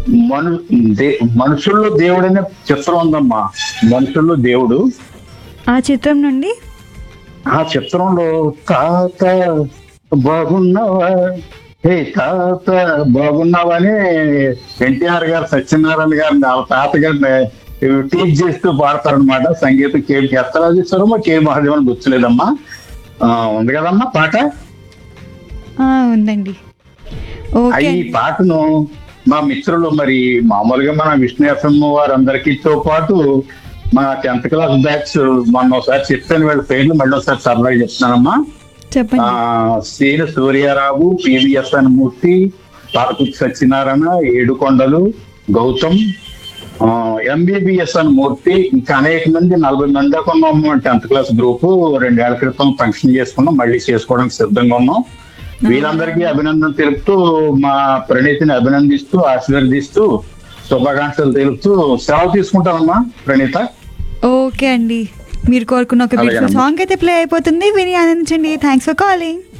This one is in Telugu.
మను దే- మనుషుల్లో దేవుడనే చిత్రం ఉందమ్మా మనుషుల్లో దేవుడు ఆ చిత్రం నుండి ఆ చిత్రంలో తాత బాగున్నావా హే తాత బాగున్నావా అని ఎన్టీఆర్ గారు సత్యనారాయణ గారిని వాళ్ళ తాత గారిని టీచ్ చేస్తూ పాడతారనమాట సంగీతం కే ఎత్తరాజేశ్వరమో కే మహాదేవన్ గుర్తులేదమ్మా ఆ, ఉంది కదమ్మా పాట ఆ, ఉందండి ఆ ఓకే ఈ పాటను మా మిత్రులు మరి మామూలుగా మన విష్ణు ఎఫ్ఎం వారందరికీతో పాటు మా టెన్త్ క్లాస్ బ్యాచ్ మొన్న ఒకసారి చెప్పాను వీళ్ళ పేర్లు మళ్ళీ ఒకసారి సరదాగా చెప్తున్నానమ్మా ఆ చెప్పండి శ్రీని సూర్యారావు పివిఎస్ఎన్ మూర్తి పాలకుర్తి సత్యనారాయణ ఏడుకొండలు గౌతమ్ ఎంబీబీఎస్ఎన్ మూర్తి ఇంకా అనేక మంది నలభై మంది దాకా ఉన్నాం టెన్త్ క్లాస్ గ్రూప్ రెండేళ్ల క్రితం ఫంక్షన్ చేసుకున్నాం మళ్ళీ చేసుకోవడానికి సిద్ధంగా ఉన్నాం వీళ్ళందరికీ అభినందన తెలుపుతూ మా ప్రణీతిని అభినందిస్తూ ఆశీర్వదిస్తూ శుభాకాంక్షలు తెలుపుతూ సెలవు తీసుకుంటానమ్మా ప్రణీత ఓకే అండి మీరు కోరుకున్న ఒక అలాగే బ్యూటిఫుల్ అమ్మా. సాంగ్ అయితే ప్లే అయిపోతుంది విని ఆనందించండి థ్యాంక్స్ ఫర్ కాలింగ్